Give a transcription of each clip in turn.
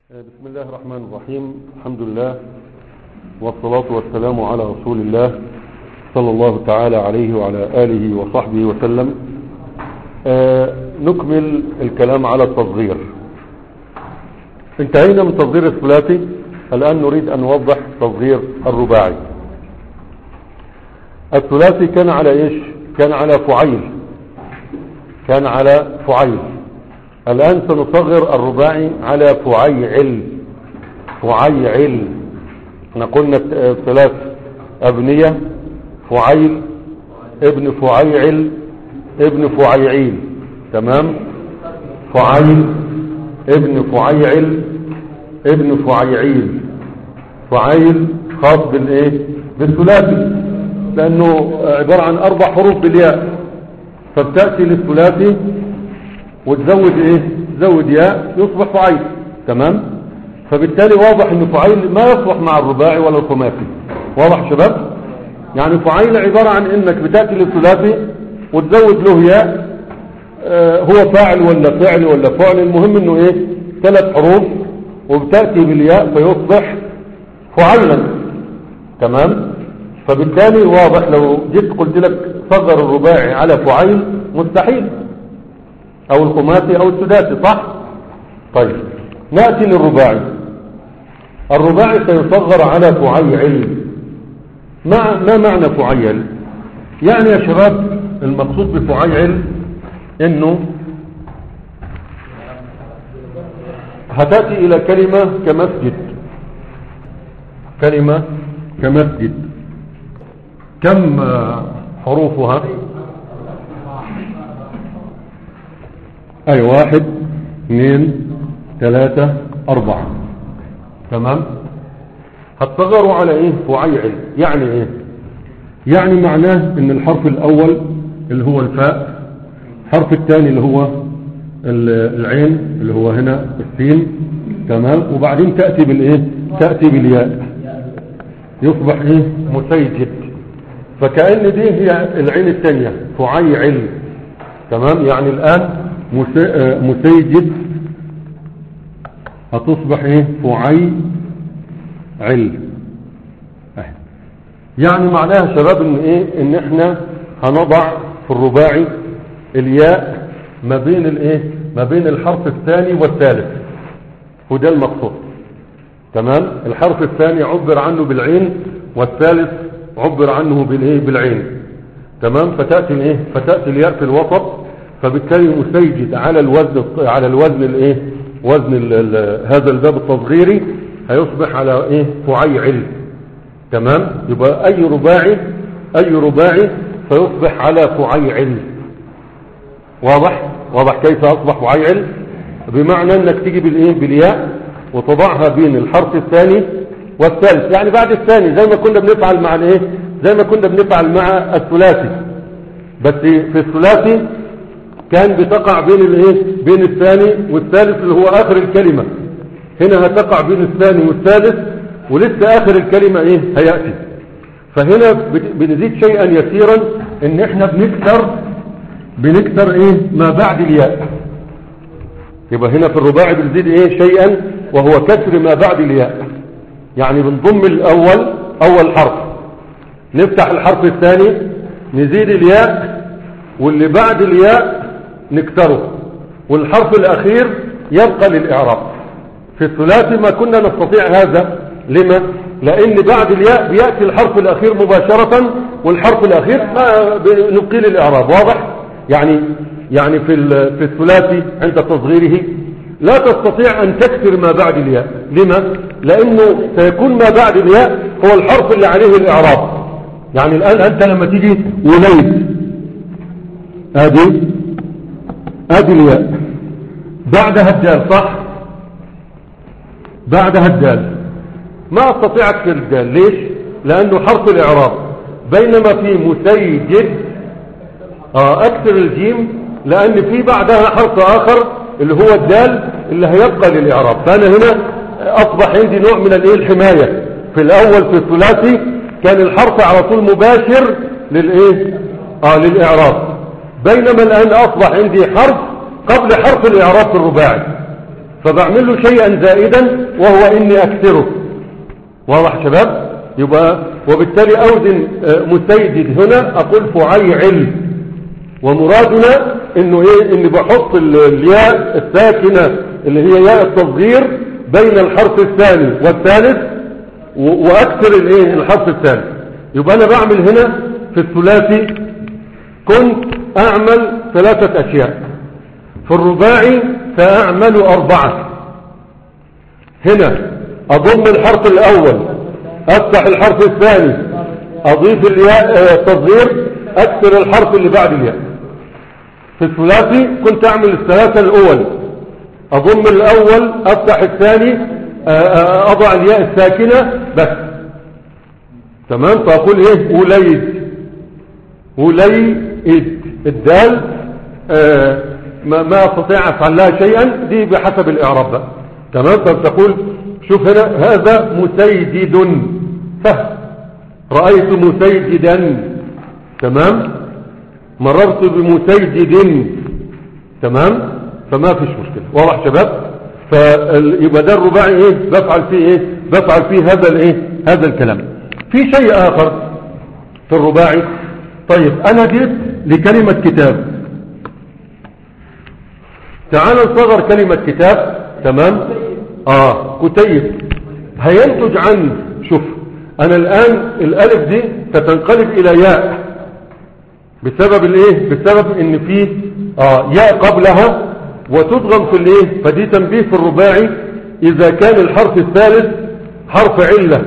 بسم الله الرحمن الرحيم الحمد لله والصلاة والسلام على رسول الله صلى الله تعالى عليه وعلى آله وصحبه وسلم آه نكمل الكلام على التصغير انتهينا من تصغير الثلاثي الآن نريد أن نوضح تصغير الرباعي الثلاثي كان على ايش كان على فعيل كان على فعيل الآن سنصغر الرباعي على فعيعل فعيعل احنا قلنا ثلاث أبنية فعيل ابن فعيعل ابن فعيعيل تمام فعيل ابن فعيعل ابن فعيعيل فعيل خاص بالايه بالثلاثي لانه عبارة عن اربع حروف بالياء فبتأتي للثلاثي وتزود ايه تزود ياء يصبح فعيل تمام فبالتالي واضح ان فعيل ما يصلح مع الرباعي ولا الخماسي واضح شباب يعني فعيل عبارة عن انك بتأتي للثلاثي وتزود له ياء آه هو فاعل ولا فعل ولا فعل المهم انه ايه ثلاث حروف وبتأتي بالياء فيصبح فعيلا تمام فبالتالي واضح لو جيت قلت لك صغر الرباعي على فعيل مستحيل او الخماسي او السداسي صح طيب نأتي للرباعي الرباعي سيصغر على فعيل مع ما معنى فعيل يعني يا شباب المقصود بفعيل انه هتأتي الى كلمة كمسجد كلمة كمسجد كم حروفها اي واحد اثنين ثلاثة اربعة تمام هتصغروا على ايه فعيعل يعني ايه يعني معناه ان الحرف الاول اللي هو الفاء الحرف الثاني اللي هو العين اللي هو هنا السين تمام وبعدين تأتي بالايه تأتي بالياء يصبح ايه مسيجد فكأن دي هي العين الثانية فعيعل تمام يعني الآن مسيجد هتصبح ايه فعي عل يعني معناها شباب ان ايه ان احنا هنضع في الرباعي الياء ما بين الايه ما بين الحرف الثاني والثالث وده المقصود تمام الحرف الثاني عبر عنه بالعين والثالث عبر عنه بالايه بالعين تمام فتاتي الايه فتاتي الياء في الوسط فبالتالي مسيجد على الوزن على الوزن الايه وزن ال ال هذا الباب التصغيري هيصبح على ايه فعيعل تمام يبقى اي رباعي اي رباعي فيصبح على فعيعل واضح واضح كيف اصبح فعيعل بمعنى انك تيجي بالايه بالياء وتضعها بين الحرف الثاني والثالث يعني بعد الثاني زي ما كنا بنفعل مع الايه زي ما كنا بنفعل مع الثلاثي بس في الثلاثي كان بتقع بين الايه بين الثاني والثالث اللي هو اخر الكلمة هنا هتقع بين الثاني والثالث ولسه اخر الكلمة ايه هيأتي فهنا بنزيد شيئا يسيرا ان احنا بنكسر بنكسر ايه ما بعد الياء يبقى هنا في الرباعي بنزيد ايه شيئا وهو كسر ما بعد الياء يعني بنضم الاول اول حرف نفتح الحرف الثاني نزيد الياء واللي بعد الياء نكسره والحرف الاخير يبقى للاعراب في الثلاثي ما كنا نستطيع هذا لما لان بعد الياء بيأتي الحرف الاخير مباشرة والحرف الاخير ما نبقي للاعراب واضح يعني يعني في في الثلاثي عند تصغيره لا تستطيع ان تكسر ما بعد الياء لما لانه سيكون ما بعد الياء هو الحرف اللي عليه الاعراب يعني الان انت لما تيجي وليد ادي ادي الياء بعدها الدال صح بعدها الدال ما استطيع اكسر الدال ليش لانه حرف الاعراب بينما في مسيجد اه اكسر الجيم لان في بعدها حرف اخر اللي هو الدال اللي هيبقى للاعراب فانا هنا اصبح عندي نوع من الايه الحماية في الاول في الثلاثي كان الحرف على طول مباشر للايه اه للاعراب بينما الان اصبح عندي حرف قبل حرف الاعراب في الرباعي فبعمل له شيئا زائدا وهو اني اكثره واضح شباب يبقى وبالتالي اوزن آه، مسيدد هنا اقول فعيعل ومرادنا انه ايه اني بحط ال- الياء الساكنة اللي هي ياء التصغير بين الحرف الثاني والثالث و- واكثر الايه الحرف الثالث يبقى انا بعمل هنا في الثلاثي كنت اعمل ثلاثة اشياء في الرباعي ساعمل اربعة هنا اضم الحرف الاول افتح الحرف الثاني اضيف الياء آه، التصغير اكثر الحرف اللي بعد الياء في الثلاثي كنت اعمل الثلاثة الاول اضم الاول افتح الثاني آه، آه، اضع الياء الساكنة بس تمام فاقول ايه وليد وليد الدال آه، ما ما استطيع افعل لها شيئا دي بحسب الاعراب بقى تمام طب تقول شوف هنا هذا مسيدد فهم رايت مسيددا تمام مررت بمسيدد تمام فما فيش مشكله واضح شباب فيبقى ده الرباعي ايه بفعل فيه ايه بفعل فيه هذا الايه هذا الكلام في شيء اخر في الرباعي طيب انا جيت لكلمة كتاب تعال نصغر كلمة كتاب تمام اه كتيب هينتج عن شوف انا الان الالف دي ستنقلب الى ياء بسبب الايه بسبب ان في اه ياء قبلها وتضغم في الايه فدي تنبيه في الرباعي اذا كان الحرف الثالث حرف علة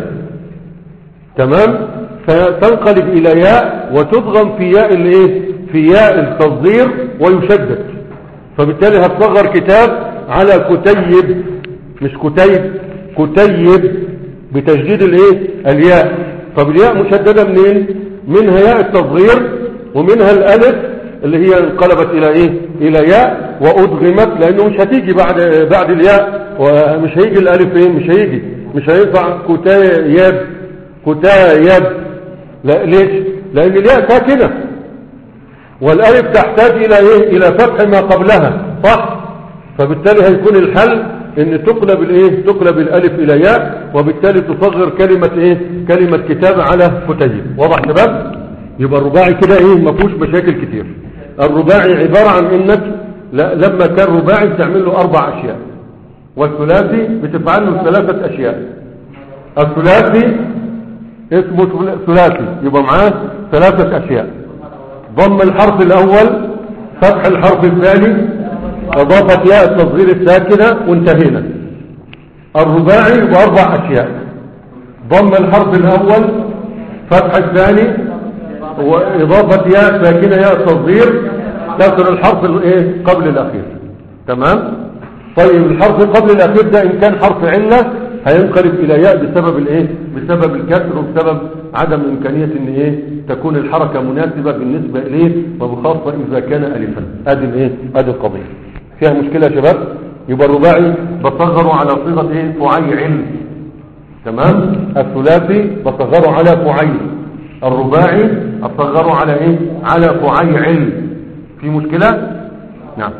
تمام فتنقلب الى ياء وتضغم في ياء الايه في ياء التصغير ويشدد فبالتالي هتصغر كتاب على كتيب مش كتيب كتيب بتشديد الايه الياء طب الياء مشددة منين منها ياء التصغير ومنها الالف اللي هي انقلبت الى ايه الى ياء وادغمت لانه مش هتيجي بعد بعد الياء ومش هيجي الالف ايه مش هيجي مش هينفع كتيب كتيب لا ليش لان الياء ساكنه والالف تحتاج الى ايه الى فتح ما قبلها صح فبالتالي هيكون الحل ان تقلب الايه تقلب الالف الى ياء وبالتالي تصغر كلمة ايه كلمة كتاب على كتيب واضح شباب يبقى الرباعي كده ايه ما فيهوش مشاكل كتير الرباعي عبارة عن انك لا لما كان رباعي بتعمل له اربع اشياء والثلاثي بتفعل له ثلاثة اشياء الثلاثي اسمه ثلاثي يبقى معاه ثلاثة اشياء ضم الحرف الاول فتح الحرف الثاني اضافة ياء التصغير الساكنة وانتهينا الرباعي باربع اشياء ضم الحرف الاول فتح الثاني واضافة ياء ساكنة ياء التصغير كسر الحرف الايه قبل الاخير تمام طيب الحرف قبل الاخير ده ان كان حرف علة هينقلب الى ياء بسبب الايه بسبب الكسر وبسبب عدم امكانية ان ايه تكون الحركة مناسبة بالنسبة اليه وبخاصة اذا كان الفا ادي الايه ادي القضية فيها مشكلة يا شباب يبقى الرباعي بصغره على صيغة ايه فعيل تمام الثلاثي بصغره على فعيل الرباعي اصغره على ايه على فعيل في مشكلة نعم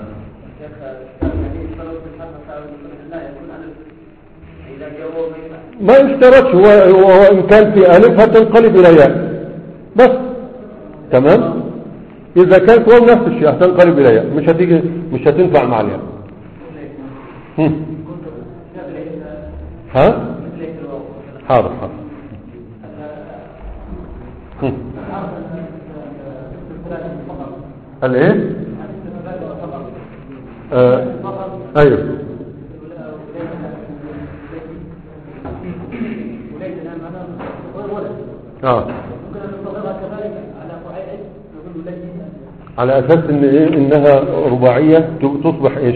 ما يشترطش هو هو ان كان في الف هتنقلب الى ياء بس تمام اذا كانت واو نفس الشيء هتنقلب الى ياء مش هتيجي مش هتنفع مع الياء هم. ها حاضر حاضر هم. الايه آه. ايوه اه على اساس ان ايه انها رباعية تصبح ايش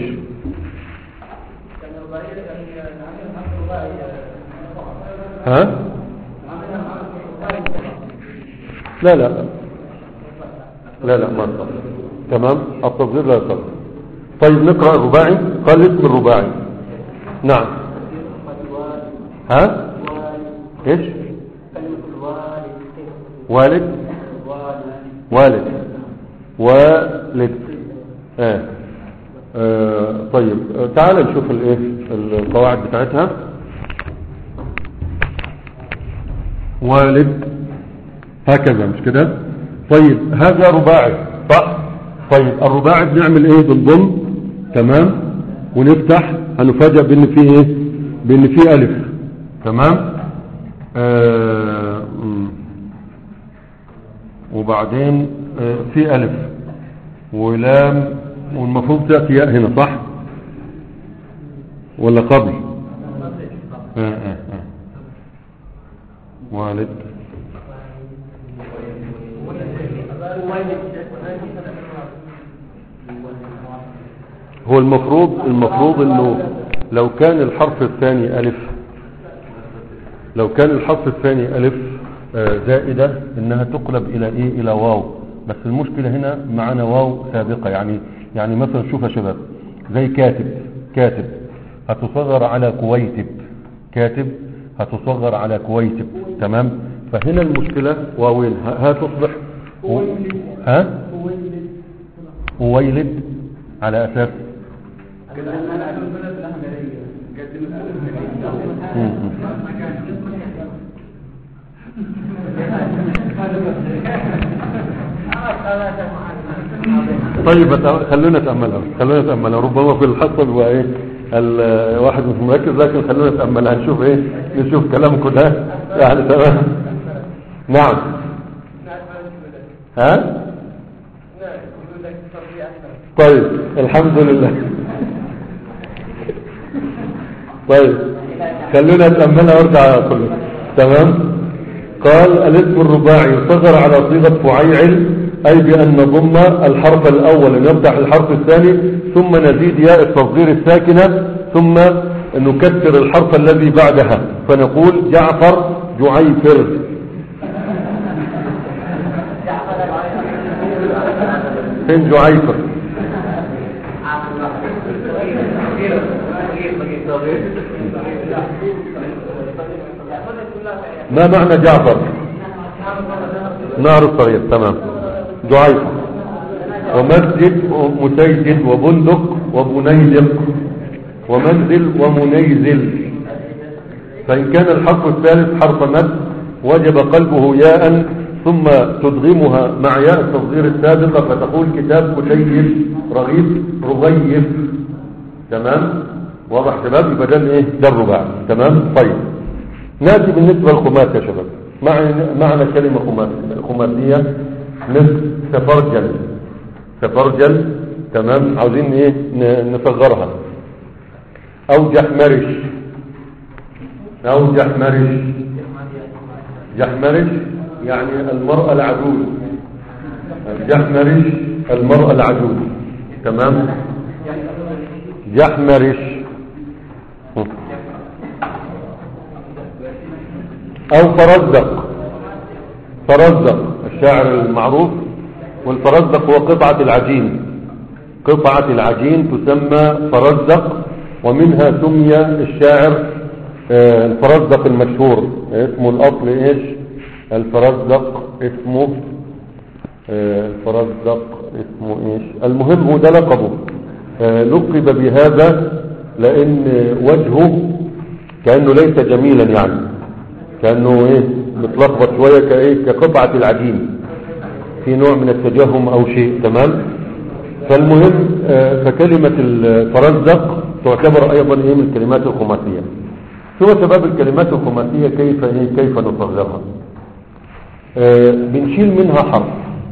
ها لا لا لا لا ما صح تمام التصغير لا يصح طيب نقرأ الرباعي قال اسم الرباعي نعم ها ايش والد والد والد آه. آه. طيب آه. تعال نشوف الايه القواعد بتاعتها والد هكذا مش كده طيب هذا رباعي صح طيب الرباعي بنعمل ايه بنضم تمام ونفتح هنفاجئ بان فيه ايه بان فيه الف تمام آه مم. وبعدين آه في الف ولام والمفروض تأتي ياء هنا صح ولا قبل آه آه آه. والد هو المفروض المفروض انه لو كان الحرف الثاني الف لو كان الحرف الثاني الف آه، زائدة انها تقلب الى ايه الى واو بس المشكلة هنا معنا واو سابقة يعني يعني مثلا شوف يا شباب زي كاتب كاتب هتصغر على كويتب كاتب هتصغر على كويتب تمام فهنا المشكلة واوين ها ها تصبح و- ها وويلد على اساس مم. مم. طيب أت- خلونا نتأملها خلونا نتأملها ربما في الحصة بيبقى ايه الواحد مش مركز لكن خلونا نتأملها نشوف ايه نشوف كلامكم ده يعني تمام نعم ها طيب الحمد لله طيب خلونا نتأملها وارجع كله تمام قال الاسم الرباعي يصغر على صيغة فعيعل أي بأن نضم الحرف الأول نفتح الحرف الثاني ثم نزيد ياء التصغير الساكنة ثم نكسر الحرف الذي بعدها فنقول جعفر جعيفر فين جعيفر ما معنى جعفر نهر الصغير تمام جعيفر ومسجد ومسيجد وبندق وبنيدق ومنزل ومنيزل فإن كان الحرف الثالث حرف مد وجب قلبه ياء ثم تدغمها مع ياء التصغير السابقة فتقول كتاب كتيب رغيف رغيف تمام واضح شباب يبقى ده ايه ده الرباع تمام طيب ناتي بالنسبة للخماس يا شباب معنى معنى كلمة خماس خماسية مثل سفرجل سفرجل تمام عاوزين ايه ن- نصغرها او جحمرش او جحمرش جحمرش يعني المرأة العجوز جحمرش المرأة العجوز تمام جحمرش او فرزدق فرزدق الشاعر المعروف والفرزدق هو قطعة العجين قطعة العجين تسمى فرزدق ومنها سمي الشاعر آه، الفرزدق المشهور اسمه الأصل ايش الفرزدق اسمه آه، الفرزدق اسمه ايش المهم هو ده لقبه آه، لقب بهذا لان وجهه كأنه ليس جميلا يعني كأنه ايه متلخبط شوية كايه كقطعة العجين في نوع من التجهم او شيء تمام فالمهم آه، فكلمة الفرزدق تعتبر ايضا ايه من الكلمات الخماسية ثم شباب الكلمات الخماسية كيف ايه كيف نصغرها آه، بنشيل منها حرف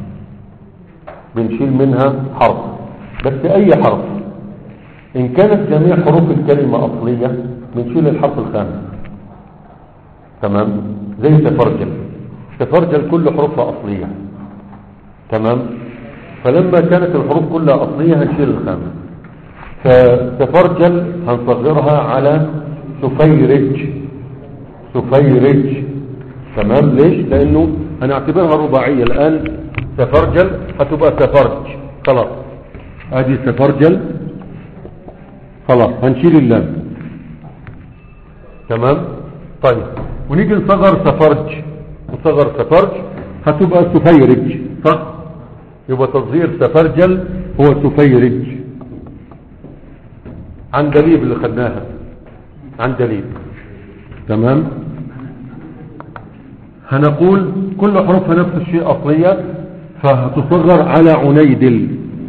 بنشيل منها حرف بس اي حرف ان كانت جميع حروف الكلمة اصلية بنشيل الحرف الخامس تمام زي تفرجل تفرجل كل حروفها اصلية تمام فلما كانت الحروف كلها اصلية هنشيل الخامس فتفرجل هنصغرها على سفيرج سفيرج تمام ليش لانه هنعتبرها رباعية الان سفرجل هتبقى سفرج خلاص ادي سفرجل خلاص هنشيل اللام تمام طيب ونيجي نصغر سفرج نصغر سفرج هتبقى سفيرج صح يبقى تصغير سفرجل هو سفيرج عندليب اللي خدناها عندليب تمام هنقول كل حروفها نفس الشيء أصلية فهتصغر على عنيدل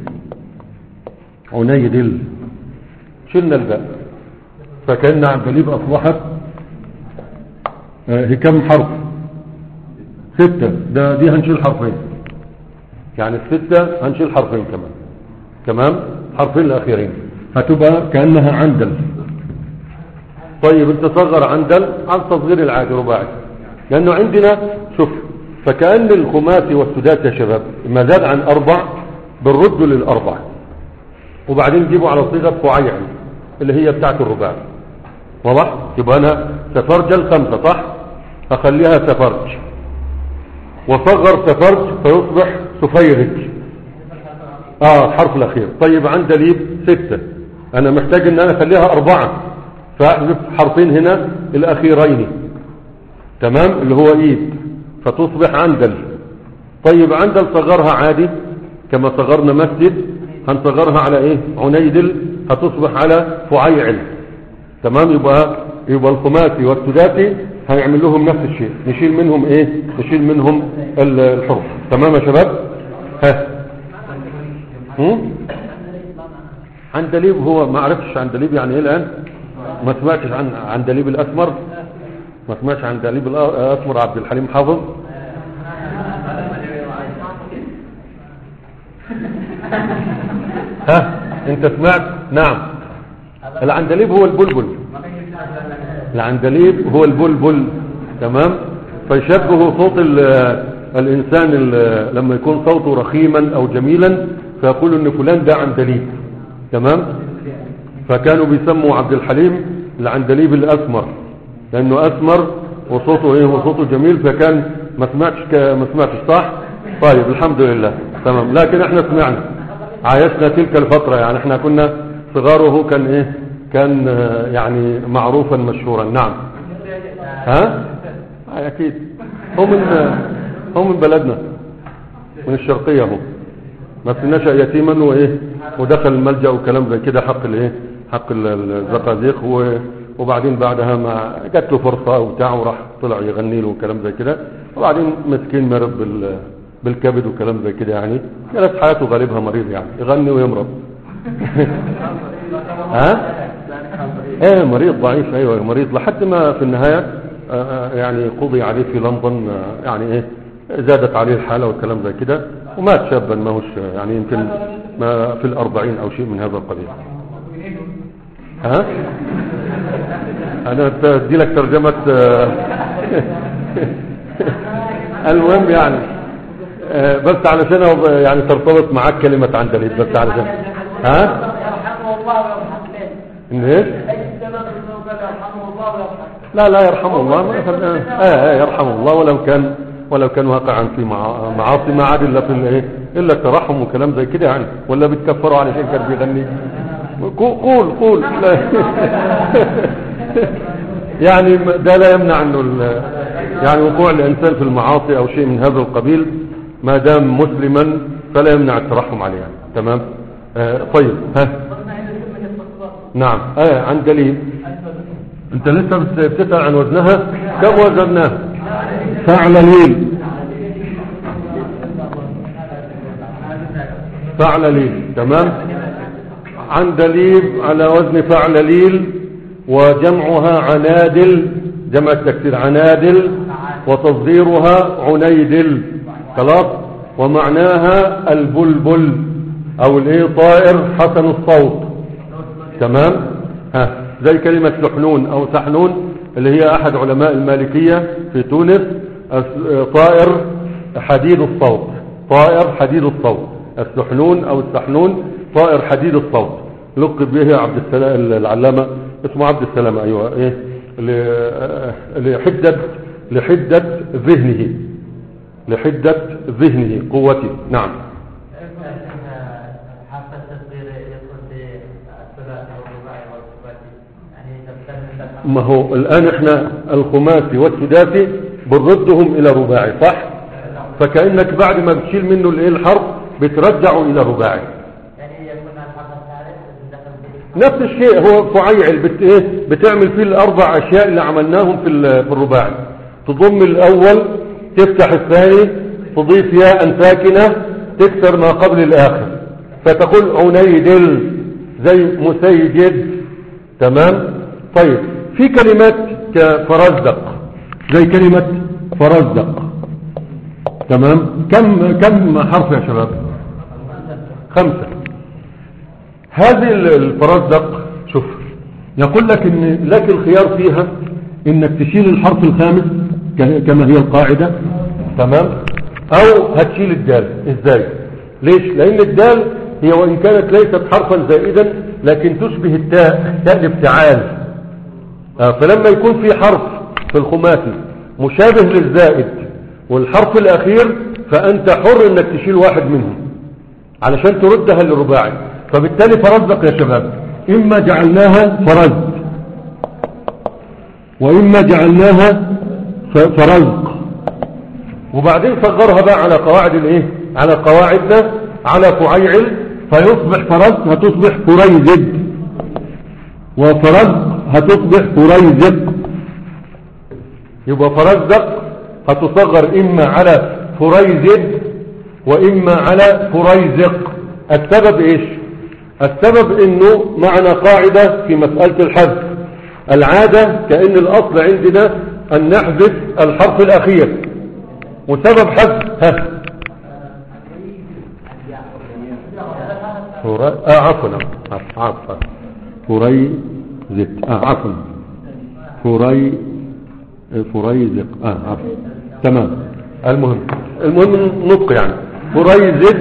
عنيدل شلنا الباء فكأن عندليب أصبحت آه، هي كم حرف ستة ده دي هنشيل حرفين يعني الستة هنشيل حرفين كمان تمام حرفين الأخيرين هتبقى كأنها عندل طيب انت صغر عندل على التصغير العادي رباعي لأنه عندنا شوف فكأن الخماسي والسدات يا شباب ما زاد عن أربع بنرد للأربع وبعدين نجيبه على صيغة فعيع اللي هي بتاعت الرباعي واضح يبقى أنا سفرجل خمسة صح أخليها سفرج وصغر سفرج فيصبح سفيرج اه الحرف الاخير طيب عندليب ستة انا محتاج ان انا اخليها اربعة فاحذف حرفين هنا الاخيرين تمام اللي هو ايد فتصبح عندل طيب عندل صغرها عادي كما صغرنا مسجد هنصغرها على ايه عنيدل هتصبح على فعيعل تمام يبقى يبقى الخماسي والسداسي هنعمل لهم نفس الشيء نشيل منهم ايه نشيل منهم ال- الحروف تمام يا شباب ها هم؟ عندليب هو ما عرفتش عندليب يعني ايه الان ما سمعتش عن عندليب الاسمر ما سمعتش عن عندليب الاسمر عبد الحليم حافظ ها انت سمعت نعم العندليب هو البلبل العندليب هو البلبل تمام فيشبه صوت ال- الإنسان ال- لما يكون صوته رخيما أو جميلا فيقول إن فلان ده عندليب تمام فكانوا بيسموا عبد الحليم العندليب الأسمر لأنه أسمر وصوته إيه وصوته جميل فكان ما سمعتش ك... ما سمعتش صح طيب الحمد لله تمام لكن احنا سمعنا عايشنا تلك الفترة يعني احنا كنا صغاره كان ايه كان آه، يعني معروفا مشهورا نعم ها آه، اكيد هو من آه، هو من بلدنا من الشرقية هو بس نشأ يتيما وايه ودخل الملجأ وكلام زي كده حق الايه حق ال- ال- الزقازيق و- وبعدين بعدها ما جات له فرصة وبتاع وراح طلع يغني له وكلام زي كده وبعدين مسكين مرض بال بالكبد وكلام زي كده يعني جلس حياته غالبها مريض يعني يغني ويمرض ها ايه مريض ضعيف ايوه مريض لحد ما في النهاية آه، آه، يعني قضي عليه في لندن آه، يعني ايه زادت عليه الحالة والكلام زي كده ومات شابا ما هوش يعني يمكن ما في الأربعين أو شيء من هذا القبيل ها أنا أدي لك ترجمة آه، المهم يعني آه، بس علشان هو يعني ترتبط معاك كلمة عندليب بس علشان ها يرحمه الله ويرحم بيه إن ايش اي السبب انه قال يرحمه الله ويرحم لا لا يرحمه الله ما يفعل- آه آه يرحمه الله ولو كان ولو كان واقعا في مع- معاصي ما عاد الا في الايه الا الترحم وكلام زي كده يعني ولا بتكفروا على شيء كان بيغني قو- قول قول لا. يعني ده لا يمنع انه ال- يعني وقوع الانسان في المعاصي او شيء من هذا القبيل ما دام مسلما فلا يمنع الترحم عليه يعني. تمام آه طيب ها نعم اه عن دليل انت لسه بت- بتسأل عن وزنها كم وزناها فعلليل فعلليل تمام عندليب على وزن فعلليل وجمعها عنادل جمع التكسير عنادل وتصغيرها عنيدل خلاص ومعناها البلبل او الايه طائر حسن الصوت تمام ها زي كلمة سحنون او سحنون اللي هي احد علماء المالكية في تونس الس- طائر حديد الصوت طائر حديد الصوت السحنون او السحنون طائر حديد الصوت لقب به عبد السلام العلامة اسمه عبد السلام ايوه ايه ل- لحدة لحدة ذهنه لحدة ذهنه قوته نعم حتى التصغير يدخل في الثلاثي والرباعي والثلاثي يعني تبتدئ ما هو الآن احنا الخماسي والسداسي بنردهم إلى رباعي صح فكأنك بعد ما بتشيل منه الايه الحرف بترجعه إلى رباعي يعني يكون الحرف الثالث دخل في نفس الشيء هو فعيعل بت ايه بتعمل فيه الاربع اشياء اللي عملناهم في ال- في الرباعي تضم الاول تفتح الثاني تضيف ياء ساكنه تكسر ما قبل الاخر فتقول عنيدل زي مسيجد تمام طيب في كلمات كفرزدق زي كلمة فرزدق تمام كم كم حرف يا شباب خمسة هذه ال- الفرزدق شوف يقول لك ان لك الخيار فيها انك تشيل الحرف الخامس ك- كما هي القاعدة تمام او هتشيل الدال ازاي ليش لان الدال هي وان كانت ليست حرفا زائدا لكن تشبه التاء تاء الابتعال آه، فلما يكون في حرف في الخماسي مشابه للزائد والحرف الاخير فانت حر انك تشيل واحد منهم علشان تردها للرباعي فبالتالي فرزق يا شباب اما جعلناها فرز واما جعلناها ف- فرزق وبعدين صغرها بقى على قواعد الايه على قواعدنا على فعيعل فيصبح فرز هتصبح فريزد وفرزق هتصبح فريزق يبقى فرزق هتصغر اما على فريزد واما على فريزق السبب ايش السبب انه معنى قاعدة في مسألة الحذف العادة كأن الاصل عندنا ان نحذف الحرف الاخير وسبب حذف ها فري... آه عفوا عفوا عفوا فريزق آه عفوا فري فريزق اه عفوا تمام المهم المهم النطق يعني فريزق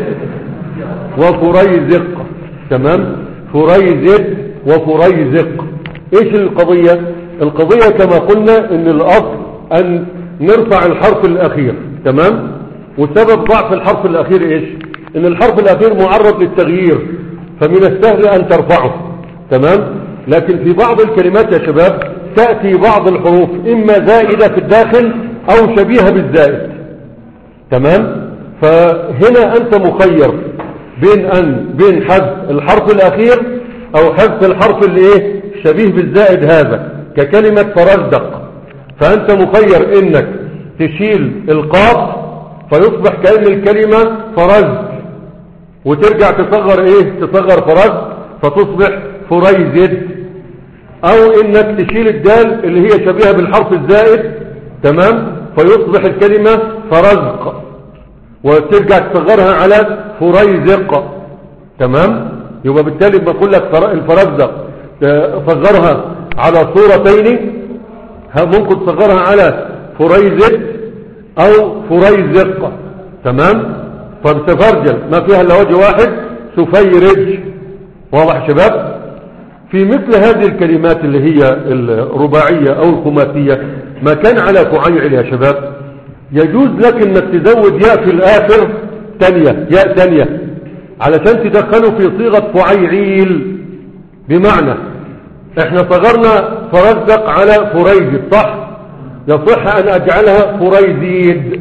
وفريزق تمام فريزق وفريزق ايش القضية القضية كما قلنا ان الاصل ان نرفع الحرف الاخير تمام وسبب ضعف الحرف الاخير ايش ان الحرف الاخير معرض للتغيير فمن السهل ان ترفعه تمام لكن في بعض الكلمات يا شباب تأتي بعض الحروف اما زائدة في الداخل او شبيهة بالزائد تمام فهنا انت مخير بين ان بين حذف الحرف الاخير او حذف الحرف اللي ايه شبيه بالزائد هذا ككلمة فرزدق فانت مخير انك تشيل القاف فيصبح كأن الكلمة فرز وترجع تصغر ايه تصغر فرز فتصبح فريزد او انك تشيل الدال اللي هي شبيهة بالحرف الزائد تمام فيصبح الكلمة فرزق وترجع تصغرها على فريزق تمام يبقى بالتالي بقول لك فر- الفرزق تصغرها على صورتين ها ممكن تصغرها على فريزق او فريزق تمام فبتفرجل ما فيها الا وجه واحد سفيرج واضح يا شباب في مثل هذه الكلمات اللي هي الرباعية او الخماسية ما كان على فعيعل يا شباب يجوز لك انك تزود ياء في الاخر تانية ياء تانية علشان تدخله في صيغة فعيعيل بمعنى احنا صغرنا فرزق على فريزد صح يصح ان اجعلها فريزيد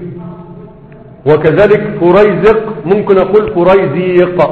وكذلك فريزق ممكن اقول فريزيق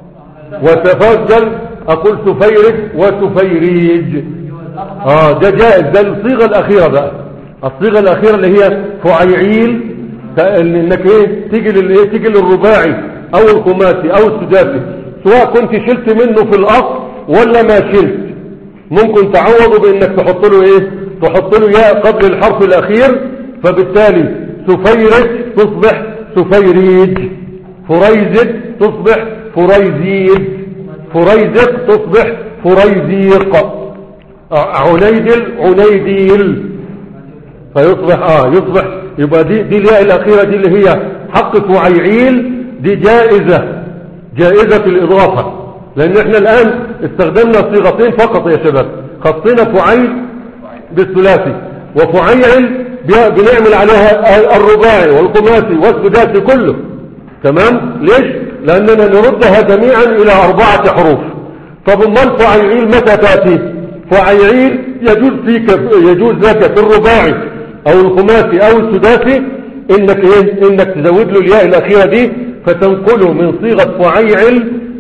وتفجل اقول سفيرج وسفيريج اه ده جائز ده الصيغة الاخيرة بقى الصيغة الاخيرة اللي هي فعيعيل تا- انك ايه تيجي للايه تيجي للرباعي او الخماسي او السداسي سواء كنت شلت منه في الاصل ولا ما شلت ممكن تعوضه بانك تحط له ايه تحط له ياء قبل الحرف الاخير فبالتالي سفيرج تصبح سفيريج فريزق تصبح فريزيد فريزق تصبح فريزيق آه، عنيدل عنيديل فيصبح اه يصبح يبقى دي دي الياء الاخيره دي اللي هي حق فعيعيل دي جائزه جائزه الاضافه لان احنا الان استخدمنا صيغتين فقط يا شباب خصينا فعيل بالثلاثي وفعيل بي- بنعمل عليها الرباعي والخماسي والسداسي كله تمام ليش لاننا نردها جميعا الى اربعه حروف طب امال فعيعيل متى تاتي فعيعيل يجوز فيك يجوز لك في الرباعي او الخماسي او السداسي انك ايه انك تزود له الياء الاخيره دي فتنقله من صيغه فعيعل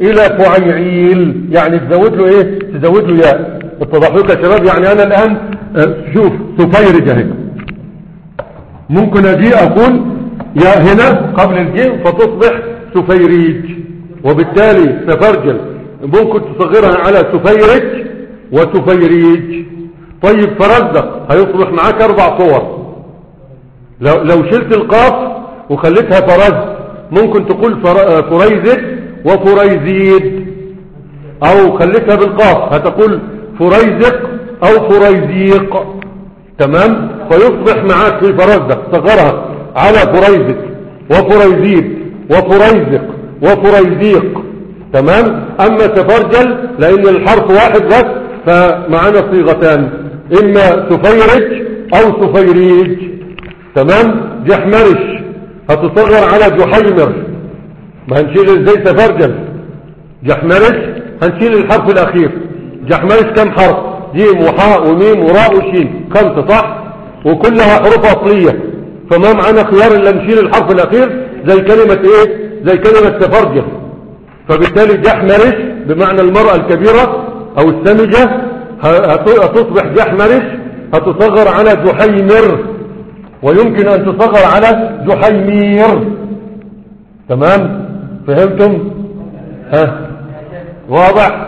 الى فعيعيل يعني تزود له ايه تزود له ياء اتضح لك يا شباب يعني انا الان آه، شوف سفيرج اهي ممكن اجي اقول يا هنا قبل الجيم فتصبح سفيريج وبالتالي سفرجل ممكن تصغرها على سفيرج وسفيريج طيب فرزق هيصبح معاك اربع صور لو, لو شلت القاف وخليتها فرز ممكن تقول فر- فريزك وفريزيد او خليتها بالقاف هتقول فريزق او فريزيق تمام فيصبح معاك في فرزق صغرها على فريزق وفريزيد وفريزق وفريزيق تمام اما تفرجل لان الحرف واحد بس فمعنا صيغتان اما سفيرج او سفيريج تمام جحمرش هتصغر على جحيمر ما هنشيل ازاي تفرجل جحمرش هنشيل الحرف الاخير جحمرش كم حرف جيم وحاء وميم وراء وشين خمسة صح وكلها حروف اصلية فما معنا خيار الا نشيل الحرف الاخير زي كلمة ايه زي كلمة تفرجل فبالتالي جحمرش بمعنى المرأة الكبيرة او السمجة ه- هت- هتصبح جحمرش هتصغر على جحيمر ويمكن ان تصغر على جحيمير تمام فهمتم ها واضح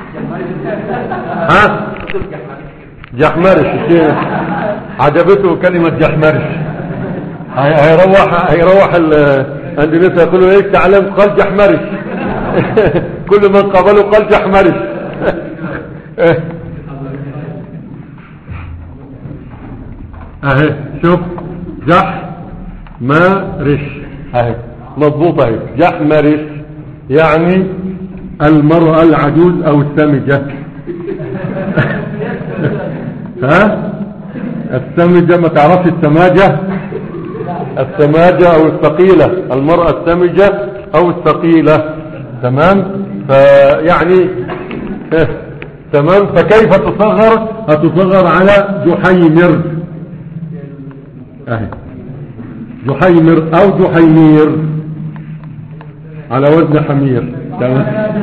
ها جحمرش الشيء عجبته كلمة جحمرش هي- هيروح هيروح الاندونيسيا يقولوا ايه تعلم قال جحمرش كل من قابله قال جحمرش اهي شوف جحمرش اهي مضبوطة اهي جحمرش يعني المرأة العجوز او السمجة ها السمجة ما تعرفش السماجة السماجة او الثقيلة المرأة السمجة او الثقيلة تمام فيعني تمام فكيف تصغر هتصغر على جحيمر اهي جحيمر او جحيمير على وزن حمير تمام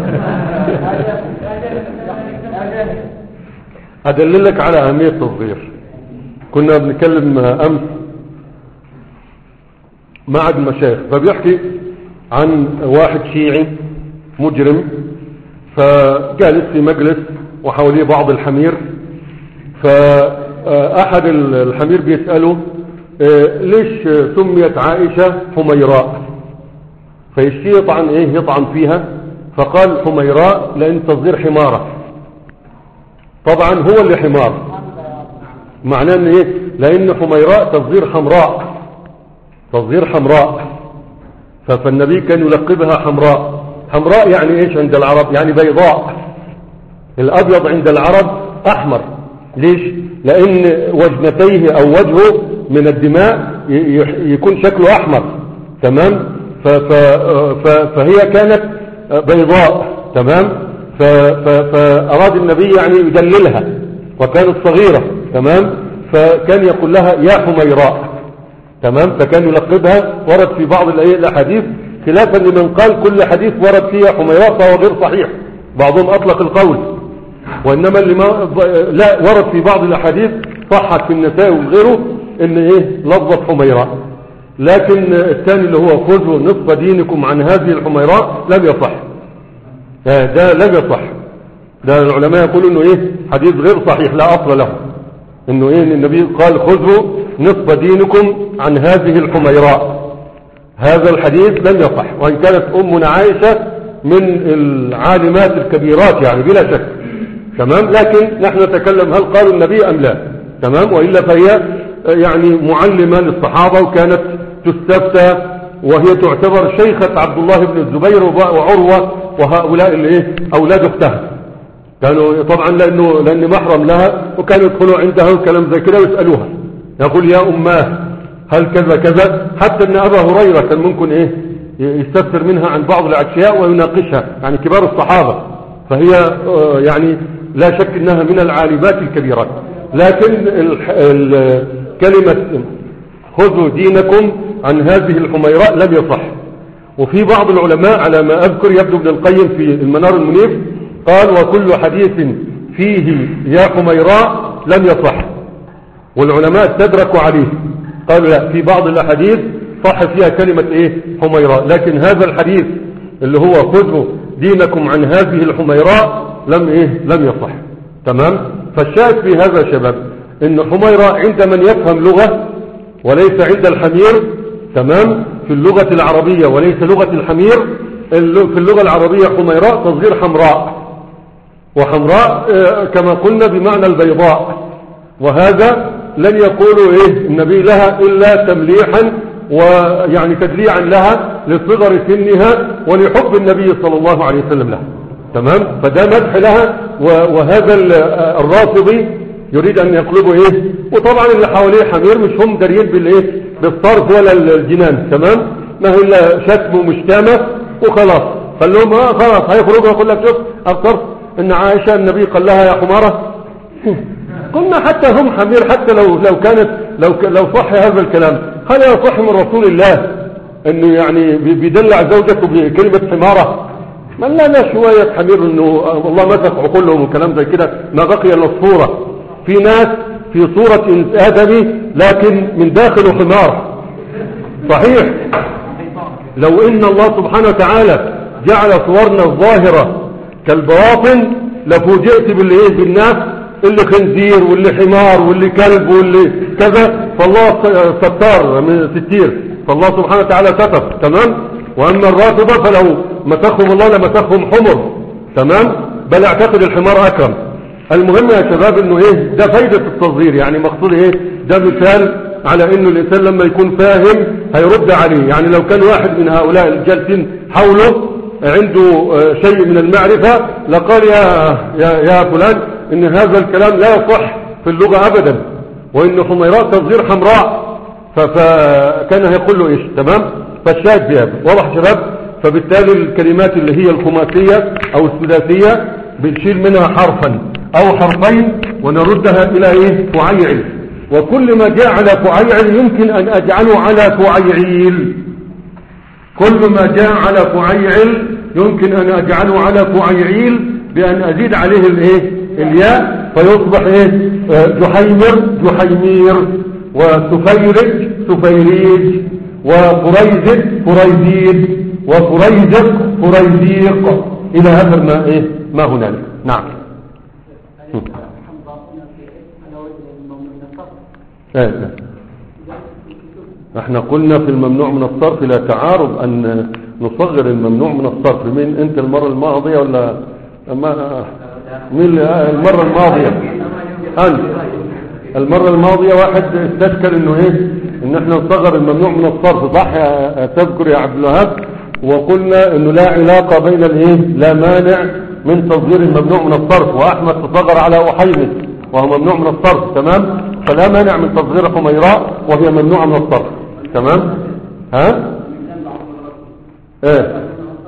أدللك على أهمية التصغير كنا بنتكلم أمس مع المشايخ فبيحكي عن واحد شيعي مجرم فجالس في مجلس وحواليه بعض الحمير فأحد الحمير بيسأله آه، ليش سميت عائشة حميراء فالشيعي طبعا ايه يطعن فيها فقال حميراء لان تصغير حمارة طبعا هو اللي حمار معناه ان ايه لان حميراء تصغير حمراء تصغير حمراء ف- فالنبي كان يلقبها حمراء حمراء يعني ايش عند العرب يعني بيضاء الابيض عند العرب احمر ليش لان وجنتيه او وجهه من الدماء ي- ي- يكون شكله احمر تمام ف ف ف فهي كانت بيضاء تمام ف ف فاراد النبي يعني يدللها وكانت صغيرة تمام فكان يقول لها يا حميراء تمام فكان يلقبها ورد في بعض الأي- الاحاديث خلافا لمن قال كل حديث ورد فيها حميراء فهو غير صحيح بعضهم اطلق القول وانما اللي ما لا ورد في بعض الاحاديث صحت في النساء وغيره ان ايه لفظة حميراء لكن الثاني اللي هو خذوا نصف دينكم عن هذه الحميراء لم يصح آه، ده لم يصح ده العلماء يقولوا انه ايه حديث غير صحيح لا اصل له انه ايه إن النبي قال خذوا نصف دينكم عن هذه الحميراء هذا الحديث لم يصح وان كانت امنا عائشة من العالمات الكبيرات يعني بلا شك تمام لكن نحن نتكلم هل قالوا النبي ام لا تمام والا فهي يعني معلمة للصحابة وكانت تستفتى وهي تعتبر شيخة عبد الله بن الزبير وعروة وهؤلاء اللي ايه اولاد اختها كانوا طبعا لانه لان محرم لها وكانوا يدخلوا عندها وكلام زي كده ويسالوها يقول يا اماه هل كذا كذا حتى ان ابا هريره كان ممكن ايه يستفسر منها عن بعض الاشياء ويناقشها يعني كبار الصحابه فهي آه، يعني لا شك انها من العالمات الكبيرات لكن ال- ال- كلمه خذوا دينكم عن هذه الحميراء لم يصح وفي بعض العلماء على ما أذكر يبدو ابن القيم في المنار المنيف قال وكل حديث فيه يا حميراء لم يصح والعلماء استدركوا عليه قالوا لا في بعض الأحاديث صح فيها كلمة ايه حميراء لكن هذا الحديث اللي هو خذوا دينكم عن هذه الحميراء لم ايه لم يصح تمام فالشاهد في هذا يا شباب ان حميراء عند من يفهم لغة وليس عند الحمير تمام في اللغة العربية وليس لغة الحمير في اللغة العربية حميراء تصغير حمراء وحمراء آه، كما قلنا بمعنى البيضاء وهذا لن يقولوا ايه النبي لها الا تمليحا ويعني تدليعا لها لصغر سنها ولحب النبي صلى الله عليه وسلم لها تمام فده مدح لها و- وهذا ال- الرافضي يريد ان يقلبه ايه وطبعا اللي حواليه حمير مش هم داريين بالايه بالصرف ولا الجنان تمام ما هي الا شتم ومشتامه وخلاص قال لهم اه خلاص هيخرجوا يقول لك شوف ابصرت ان عائشه النبي قال لها يا حماره قلنا حتى هم حمير حتى لو لو كانت لو ك- لو صح هذا الكلام هل يصح من رسول الله انه يعني بي- بيدلع زوجته بكلمه حماره ما لنا شويه حمير انه آه، والله مسك عقولهم وكلام زي كده ما بقي الا الصوره في ناس في صوره إنس ادمي لكن من داخله حمار صحيح لو ان الله سبحانه وتعالى جعل صورنا الظاهرة كالبواطن لفوجئت باللي ايه بالناس اللي خنزير واللي حمار واللي كلب واللي كذا فالله ستار من ستير فالله سبحانه وتعالى ستر تمام واما الرافضة فلو مسخهم الله لمسخهم حمر تمام بل اعتقد الحمار اكرم المهم يا شباب انه ايه ده فايدة التصغير يعني مقصود ايه ده مثال على انه الانسان لما يكون فاهم هيرد عليه يعني لو كان واحد من هؤلاء الجالسين حوله عنده آه، شيء من المعرفة لقال يا, يا, يا فلان ان هذا الكلام لا يصح في اللغة ابدا وان حميراء تصغير حمراء ف- فكان هيقول له ايش تمام فالشاهد بهذا واضح شباب فبالتالي الكلمات اللي هي الخماسية او الثلاثية بنشيل منها حرفا او حرفين ونردها الى ايه فعيعل وكل ما جاء على فعيعل يمكن ان اجعله على فعيعيل كل ما جاء على فعيعل يمكن ان اجعله على فعيعيل بان ازيد عليه الايه الياء فيصبح ايه آه، جحيمر جحيمير وسفيرج سفيريج وفريزق فريزيد وفريزق فريزيق الى اخر ما ايه ما هنالك نعم ايه إيه. احنا قلنا في الممنوع من الصرف لا تعارض ان نصغر الممنوع من الصرف مين انت المرة الماضية ولا ما مين اللي- آه، المرة الماضية انت المرة الماضية واحد استشكل انه ايه ان احنا نصغر الممنوع من الصرف صح يا- تذكر يا عبد الوهاب وقلنا انه لا علاقة بين الايه لا مانع من تصغير الممنوع من الصرف واحمد تصغر على احيمد وهو ممنوع من الصرف تمام فلا مانع من تصغير حميراء وهي ممنوعة من الصرف تمام ها ايه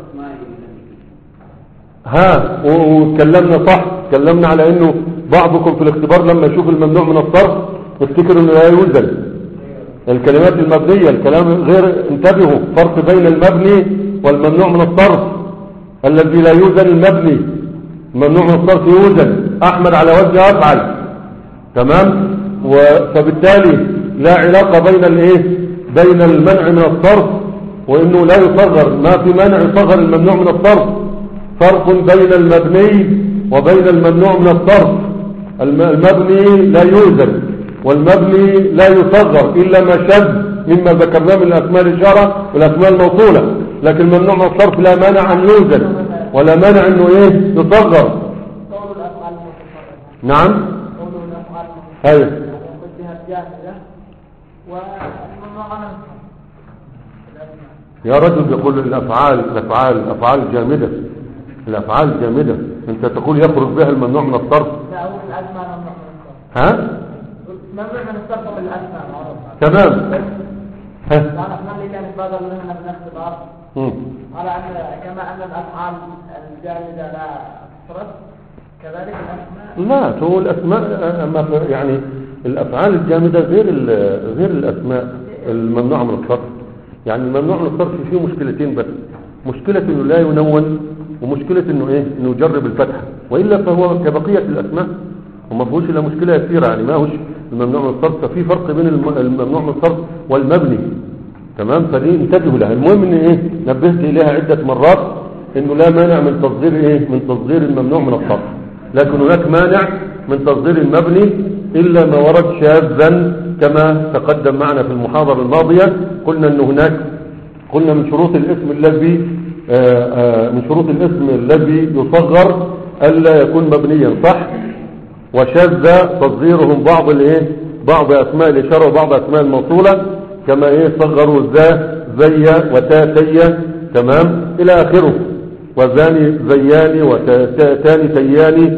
ها و- واتكلمنا صح اتكلمنا على انه بعضكم في الاختبار لما يشوف الممنوع من الصرف يفتكر انه لا يوزن الكلمات المبنية الكلام غير انتبهوا فرق بين المبني والممنوع من الصرف الذي لا يوزن المبني الممنوع من الصرف يوزن احمد على وزن افعل تمام و- فبالتالي لا علاقة بين الايه بين المنع من الصرف وانه لا يصغر ما في مانع يصغر الممنوع من الصرف فرق بين المبني وبين الممنوع من الصرف الم- المبني لا يوزن والمبني لا يصغر إلا ما شذ مما ذكرناه من الأسماء الإشارة والأسماء الموصولة لكن ممنوع من الصرف لا مانع أن يوزن ولا مانع أنه إيه يصغر قول الأفعال المتصرفة نعم قول الأفعال المتصرفة أيوه يعني قدها الجاهلة والممنوع من الأسماء يا رجل يقول الأفعال الأفعال الأفعال جامدة الأفعال جامدة أنت تقول يخرج بها الممنوع من الصرف لا هو الأسماء ممنوع من الصرف ها ممنوع من الصرف بالأسماء معروف تمام ها لأن احنا اللي كان بدل منها من الاختبار مم. على أن كما أن الأفعال الجامدة لا تصرف كذلك الأسماء لا هو الأسماء أما يعني الأفعال الجامدة غير ال- غير الأسماء الممنوعة من الصرف يعني الممنوع من الصرف فيه مشكلتين بس مشكلة انه لا ينون ومشكلة انه ايه انه يجرب الفتح وإلا فهو كبقية الاسماء وما فيهوش الا مشكلة يسيرة يعني ما هوش الممنوع من الصرف ففي فرق بين الم- الممنوع من الصرف والمبني تمام فدي انتبهوا لها المهم ان ايه نبهت اليها عدة مرات انه لا مانع من تصدير ايه من تصدير الممنوع من الصرف لكن هناك مانع من تصدير المبني الا ما ورد شاذا كما تقدم معنا في المحاضرة الماضية قلنا ان هناك قلنا من شروط الاسم الذي آه، آه، من شروط الاسم الذي يصغر الا يكون مبنيا صح وشذ تصغيرهم بعض الايه بعض اسماء الاشاره وبعض اسماء الموصوله كما ايه صغروا ذا زي وتاتي تمام الى اخره وزاني زياني وتاني تياني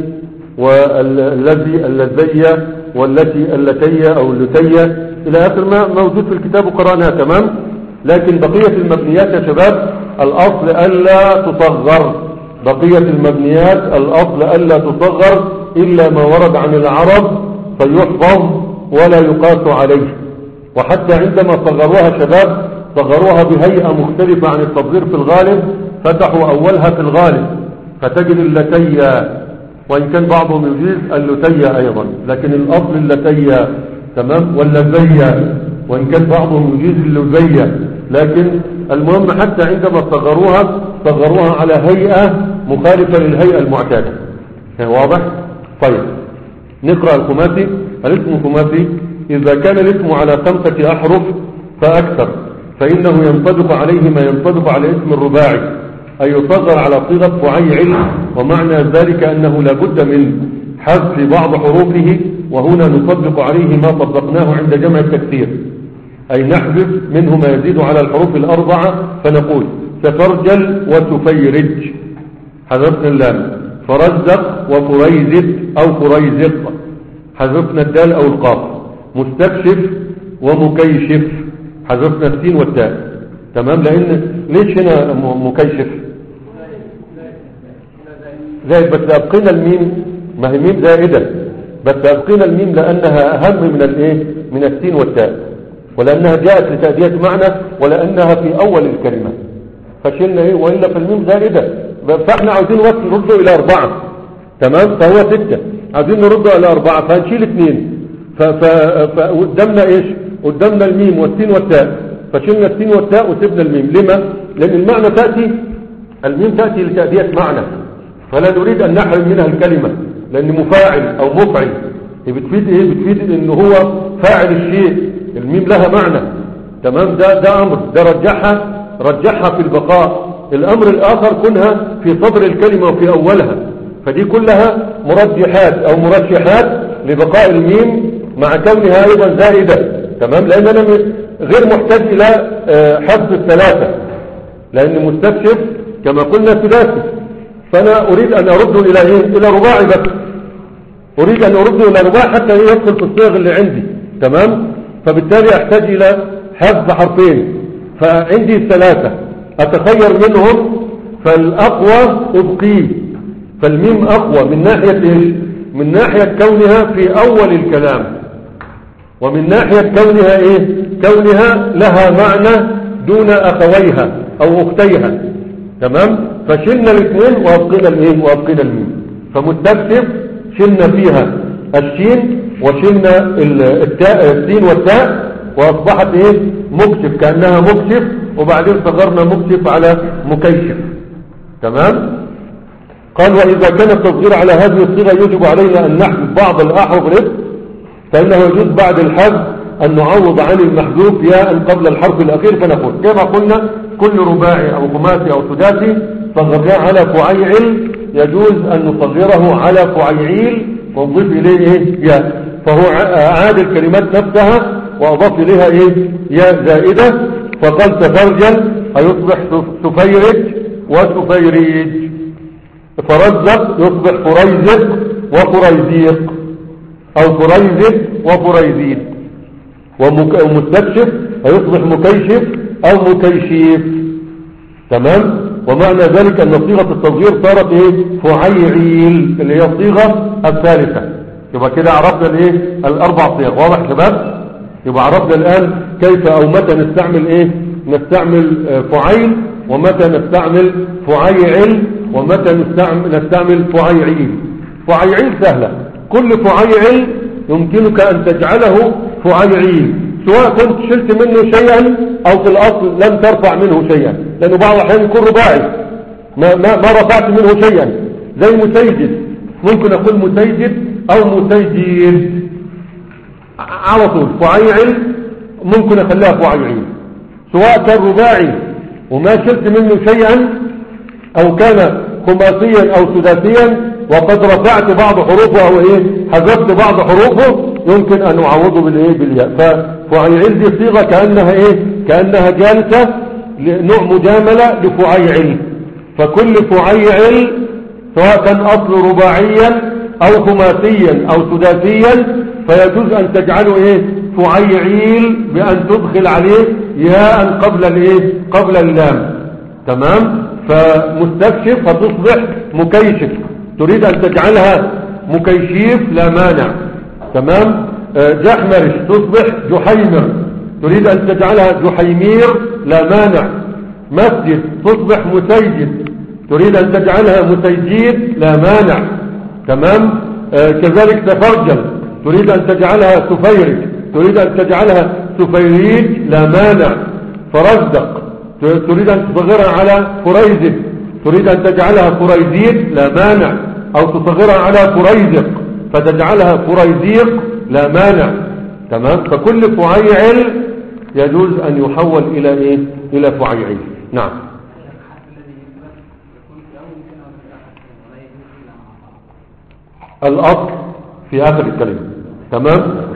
والذي اللذي والتي اللتي او اللتي الى اخر ما موجود في الكتاب وقرانها تمام لكن بقيه المبنيات يا شباب الاصل الا تصغر بقيه المبنيات الاصل الا تصغر إلا ما ورد عن العرب فيحفظ ولا يقاس عليه وحتى عندما صغروها شباب صغروها بهيئة مختلفة عن التصغير في الغالب فتحوا أولها في الغالب فتجد اللتية وإن كان بعضهم يجيز اللتية أيضا لكن الأصل اللتية تمام واللزية وإن كان بعضهم يجيز اللزية لكن المهم حتى عندما صغروها صغروها على هيئة مخالفة للهيئة المعتادة واضح؟ طيب نقرأ الخماسي الاسم الخماسي إذا كان الاسم على خمسة أحرف فأكثر فإنه ينطبق عليه ما ينطبق على اسم الرباعي أي يصغر على صيغة فعيل ومعنى ذلك أنه لا بد من حذف بعض حروفه وهنا نطبق عليه ما طبقناه عند جمع التكثير أي نحذف منه ما يزيد على الحروف الأربعة فنقول سفرجل وسفيرج حذفنا اللام فرزق وفريزق أو فريزق حذفنا الدال أو القاف مستكشف ومكيشف حذفنا السين والتاء تمام لأن ليش هنا م- مكيشف زائد بس أبقينا الميم ما هي ميم زائدة بس أبقينا الميم لأنها أهم من الإيه من السين والتاء ولأنها جاءت لتأدية معنى ولأنها في أول الكلمة فشلنا إيه وإلا في الميم زائدة فاحنا عاوزين وقت نرده الى اربعة تمام فهو ستة عاوزين نرده الى اربعة فهنشيل اثنين ف- ف- فقدامنا ايش قدامنا الميم والسين والتاء فشلنا السين والتاء وسيبنا الميم لما لان المعنى تأتي الميم تأتي لتأدية معنى فلا نريد ان نحرم منها الكلمة لان مفاعل او مفعل هي بتفيد ايه بتفيد ان هو فاعل الشيء الميم لها معنى تمام ده ده امر ده رجحها رجحها في البقاء الامر الاخر كونها في صدر الكلمة وفي اولها فدي كلها مرجحات او مرشحات لبقاء الميم مع كونها ايضا زائدة تمام لان انا م- غير محتاج الى آه، حذف الثلاثة لان مستكشف كما قلنا ثلاثي فانا اريد ان ارده الى ايه الى رباعي بس اريد ان ارده الى رباعي حتى يدخل في الصيغ اللي عندي تمام فبالتالي احتاج الى حذف حرفين فعندي ثلاثة اتخير منهم فالاقوى ابقيه فالميم اقوى من ناحية ايش من ناحية كونها في اول الكلام ومن ناحية كونها ايه كونها لها معنى دون اخويها او اختيها تمام فشلنا الاثنين وابقينا الايه وابقينا الميم فمستكشف شلنا فيها الشين وشلنا ال- التاء السين والتاء واصبحت ايه مكشف كانها مكشف وبعدين صغرنا مكشف على مكيشف تمام قال واذا كان التصغير على هذه الصيغه يجب علينا ان نحذف بعض الاحرف الاسم فإنه يجوز بعد الحذف أن نعوض عن المحذوف ياء قبل الحرف الأخير فنقول كما قلنا كل رباعي أو خماسي أو سداسي صغرناه على فعيعل يجوز أن نصغره على فعيعيل ونضيف إليه إيه ياء فهو ع- عاد الكلمات نفسها وأضاف إليها إيه ياء زائدة فقال تفرجل هيصبح سف- سفيرج وسفيريج فرزق يصبح فريزق وفريزيق او فريزق وفريزيد ومك- ومستكشف هيصبح مكيشف او مكيشيف تمام ومعنى ذلك ان صيغة التصغير صارت ايه فعيعيل اللي هي الصيغة الثالثة يبقى كده عرفنا الايه الاربع صيغ واضح يا شباب يبقى عرفنا الان كيف او متى نستعمل ايه نستعمل آه، فعيل ومتى نستعمل فعيعل ومتى نستعمل, نستعمل فعيعيل فعيعيل سهلة كل فعيعل يمكنك أن تجعله فعيعيل سواء كنت شلت منه شيئا أو في الأصل لم ترفع منه شيئا لأنه بعض الأحيان يكون رباعي ما, ما, ما رفعت منه شيئا زي مسيجد ممكن أقول مسيجد أو مسيجد على طول فعيعل ممكن أخليها فعيعيل سواء كان رباعي وما شلت منه شيئا أو كان خماسيا أو سداسيا وقد رفعت بعض حروفه أو إيه حذفت بعض حروفه يمكن أن أعوضه بالإيه بالياء ففعيعل دي صيغة كأنها إيه كأنها جالسة نوع مجاملة لفعيعل فكل فعيعل سواء كان أصل رباعيا أو خماسيا أو سداسيا فيجوز أن تجعله إيه فعيعيل بأن تدخل عليه ياء قبل الإيه قبل اللام تمام فمستكشف فتصبح مكيشف تريد أن تجعلها مكيشيف لا مانع تمام آه، جحمرش تصبح جحيمر تريد أن تجعلها جحيمير لا مانع مسجد تصبح مسيجد تريد أن تجعلها مسيجيد لا مانع تمام آه، كذلك تفرجل تريد أن تجعلها سفيرج تريد أن تجعلها سفيريج لا مانع فرزدق تريد أن تصغرها على فريزق تريد أن تجعلها فريزيق لا مانع أو تصغرها على فريزق فتجعلها فريزيق لا مانع تمام فكل فعيعل يجوز أن يحول إلى إيه إلى فعيعل نعم الأصل في آخر الكلمة تمام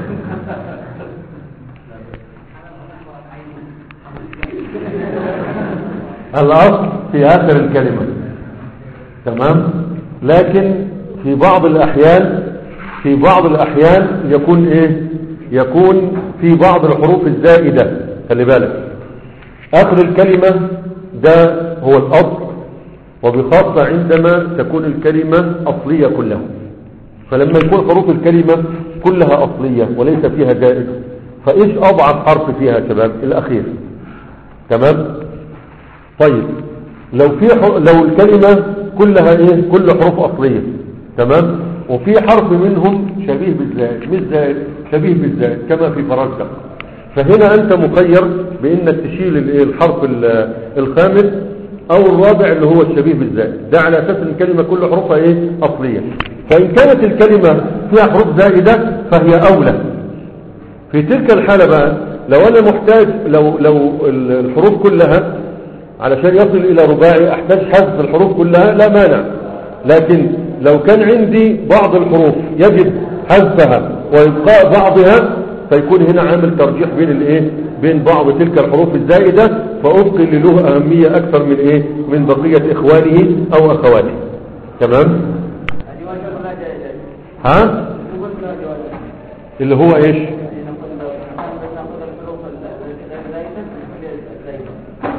الأصل في آخر الكلمة تمام لكن في بعض الأحيان في بعض الأحيان يكون إيه يكون في بعض الحروف الزائدة خلي بالك آخر الكلمة ده هو الأصل وبخاصة عندما تكون الكلمة أصلية كلها فلما يكون حروف الكلمة كلها أصلية وليس فيها زائد فإيش أضعف حرف فيها يا شباب الأخير تمام طيب لو في ح... لو الكلمة كلها ايه كل حروف اصلية تمام وفي حرف منهم شبيه بالزائد مش زائد شبيه بالزائد كما في فرنسا فهنا انت مخير بانك تشيل الايه الحرف ال- الخامس او الرابع اللي هو الشبيه بالزائد ده على اساس ان الكلمة كل حروفها ايه اصلية فان كانت الكلمة فيها حروف زائدة فهي اولى في تلك الحالة بقى لو انا محتاج لو لو الحروف كلها علشان يصل الى رباعي احتاج حذف الحروف كلها لا مانع لكن لو كان عندي بعض الحروف يجب حذفها وإبقاء بعضها فيكون هنا عامل ترجيح بين الايه بين بعض تلك الحروف الزائدة فأبقي اللي له أهمية أكثر من ايه من بقية إخوانه أو أخواته تمام يعني وجهنا جائزة ها وجهنا جائزة اللي هو ايش يعني نقول لو نأخذ الحروف الزائدة الزائدة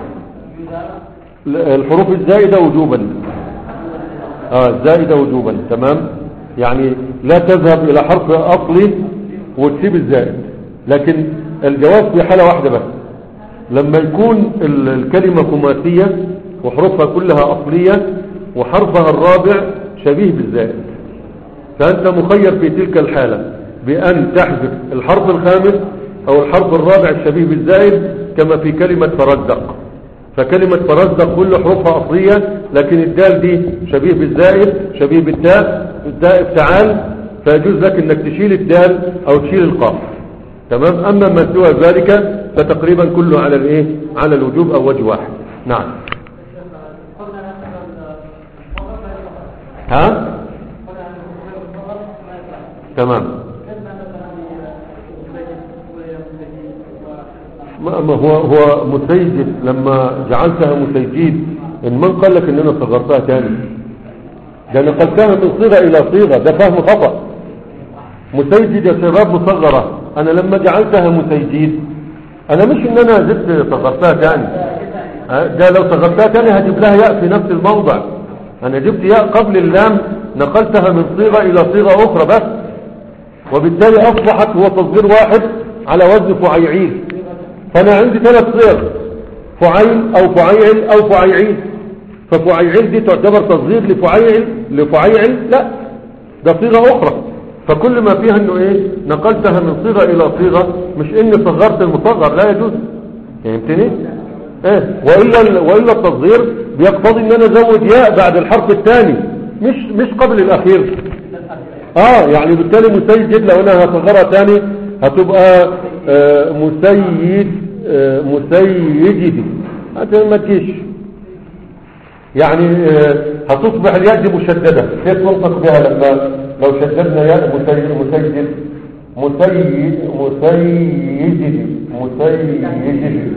يذا الحروف الزائدة وجوبا اه زائدة وجوبا تمام يعني لا تذهب الى حرف اصلي وتسيب الزائد لكن الجواب في حالة واحدة بس لما يكون ال- الكلمة خماسية وحروفها كلها اصلية وحرفها الرابع شبيه بالزائد فانت مخير في تلك الحالة بان تحذف الحرف الخامس او الحرف الرابع الشبيه بالزائد كما في كلمة تردق فكلمة تردق كل حروفها أصلية لكن الدال دي شبيه بالزائد شبيه بالتاء الداء افتعال فيجوز لك انك تشيل الدال او تشيل القاف تمام اما ما سوى ذلك فتقريبا كله على الايه على الوجوب او وجه واحد نعم ها تمام ما ما هو هو مسيجد لما جعلتها مسيجيد ان من قال لك ان انا صغرتها تاني ده نقلتها من صيغه الى صيغه ده فهم خطا مسيجد يا شباب مصغره انا لما جعلتها مسيجيد انا مش ان انا زدت صغرتها تاني ها، ده لو صغرتها تاني هجيب لها ياء في نفس الموضع انا جبت ياء قبل اللام نقلتها من صيغه الى صيغه اخرى بس وبالتالي اصبحت هو تصغير واحد على وزن فعيعين فانا عندي ثلاث صيغ فعيل او فعيل او فعيعيل ففعيعيل دي تعتبر تصغير لفعيعل لفعيعل لا ده صيغة اخرى فكل ما فيها انه ايه نقلتها من صيغة الى صيغة مش اني صغرت المصغر لا يجوز فهمتني ايه والا والا التصغير بيقتضي ان انا ازود ياء بعد الحرف الثاني مش مش قبل الاخير اه يعني بالتالي مسيد لو انا هصغرها تاني هتبقى آه مسيد آه مسيجدي هت- ما تجيش يعني آه هتصبح الياء دي مشددة كيف ننطق بها لما لو شددنا ياء مسيد مسيد مسيد مسيجدي مسيجدي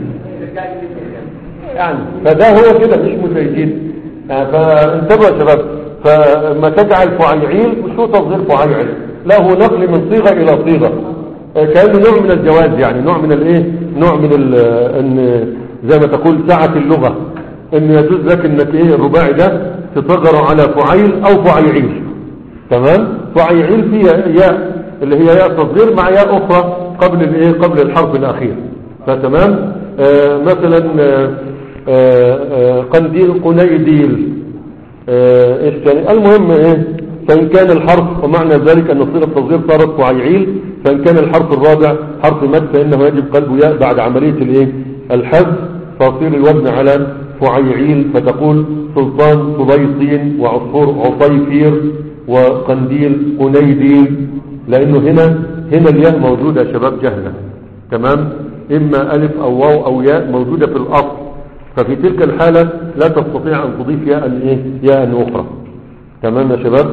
يعني فده هو كده مش مسيجين يعني فانتبهوا يا شباب فما تجعل فعيعيل مش هو تصغير فعيعيل لا هو نقل من صيغة الى صيغة آه، كأنه نوع من الجواز يعني نوع من الايه نوع من ال ان زي ما تقول سعة اللغة ان يجوز لك انك ايه الرباعي ده تصغر على فعيل او فعيعيل تمام فعيعيل فيها ياء اللي هي ياء تصغير مع ياء اخرى قبل الايه قبل الحرف الاخير فتمام آه مثلا آه آه آه قنديل قنيديل آه، ايش تاني المهم ايه فان كان الحرف ومعنى ذلك ان صيغه التصغير صارت فعيعيل فان كان الحرف الرابع حرف مد فانه يجب قلبه ياء بعد عمليه الايه الحذف فيصير الوزن على فعيعيل فتقول سلطان سليطين وعصفور عصيفير وقنديل قنيديل لانه هنا هنا الياء موجوده يا شباب جهله تمام اما الف او واو او ياء موجوده في الاصل ففي تلك الحالة لا تستطيع أن تضيف ياء إيه ياء أخرى تمام يا شباب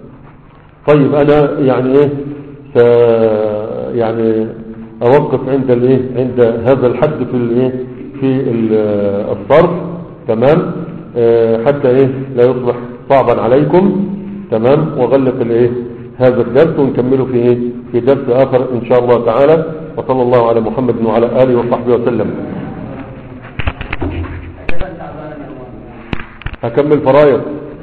طيب أنا يعني إيه س يعني أوقف عند الإيه عند هذا الحد في الإيه في ال- الصرف تمام آه، حتى إيه لا يصبح صعبا عليكم تمام وغلق الإيه هذا الدرس ونكمله في إيه في درس آخر إن شاء الله تعالى وصلى الله على محمد وعلى آله وصحبه وسلم هكمل فرايض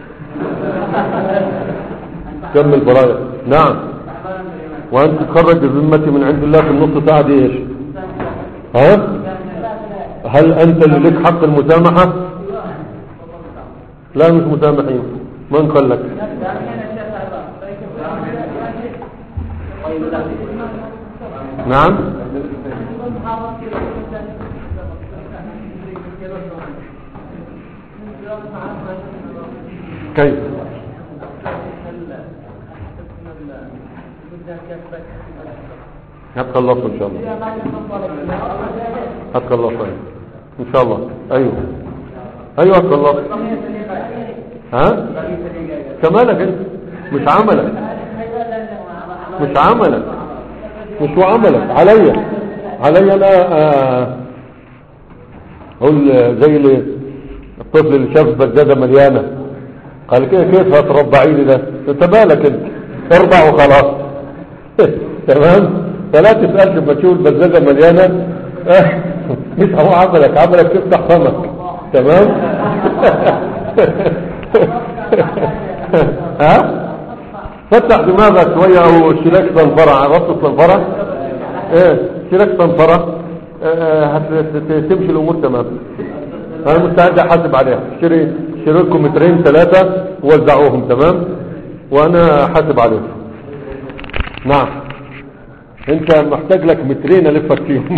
كمل فرايض نعم وانت تخرج بذمتي من عند الله في النص ساعة دي ايش ها هل انت اللي لك حق المسامحة لا مش مسامحين من قال لك نعم كيف هتخلصوا ان شاء الله هتخلصوا أيوة. ان شاء الله ايوه ايوه هتخلصوا ها كمالك انت مش عملك مش عملك مش هو عملك عليا عليا انا آه، اقول زي اللي الطفل اللي شاف بزازه مليانه قال كده كيف هتربعي لي ده انت مالك انت اربع وخلاص تمام فلا تسالش لما تشوف البزازه مليانه آه، مش هو عملك عملك تفتح فمك تمام ها فتح دماغك شويه او شيلك صنفره عرفت صنفره ايه شيلك صنفره آه، هت- تمشي الامور تمام انا مستعد احاسب عليها اشتري اشتري لكم مترين ثلاثه ووزعوهم تمام وانا حاسب عليهم نعم انت محتاج لك مترين الفك فيهم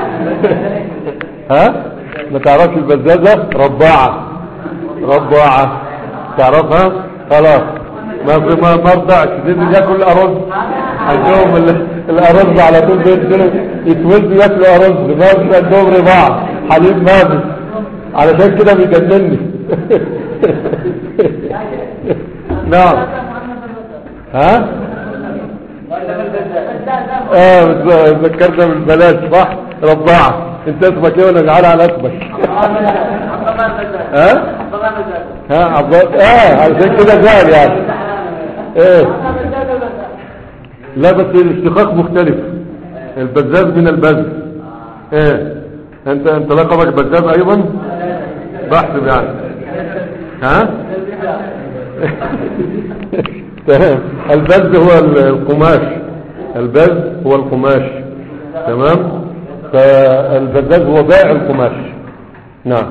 ها ما تعرفش البزازه رباعه رباعه تعرفها خلاص ما في ما مرضعش دي ياكل ارز عندهم ال- الارز على طول بينزلوا يتولدوا ياكلوا ارز ما فيش عندهم رضاعه حليب ما فيش علشان كده بيجنني نعم ها اه بت- ذكرنا بالبلاش صح رباعة انت اسمك ايه وانا جعل على اسمك ها ها عباد اه علشان كده زعل يعني ايه لا بس الاشتقاق مختلف البزاز من البز ايه انت انت لقبك بزاز ايضا بحسب يعني ها تمام البز هو القماش البز هو القماش تمام فالبزاز هو بائع القماش نعم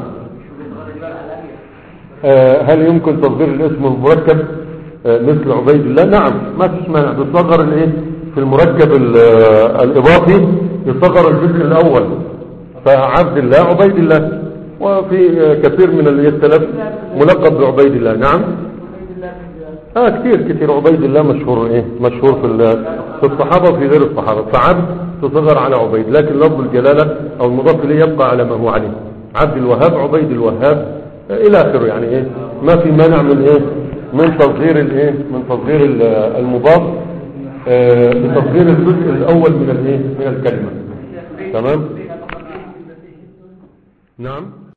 آه، هل يمكن تصغير الاسم المركب آه، مثل عبيد الله نعم ما فيش مانع بيصغر الايه في المركب ال- آه، الاضافي يصغر الجزء الاول فعبد الله عبيد الله وفي آه، كثير من اللي السلف ملقب بعبيد الله نعم عبيد الله بن زياد اه كتير كتير عبيد الله مشهور ايه مشهور في ال- في الصحابه وفي غير الصحابه فعبد تصغر على عبيد لكن لفظ الجلاله او المضاف اليه يبقى على ما هو عليه عبد الوهاب عبيد الوهاب آه، الى اخره يعني ايه ما في مانع من ايه من تصغير الايه من تصغير ال- المضاف آه، بتصغير الجزء الاول من الايه من الكلمه تمام نعم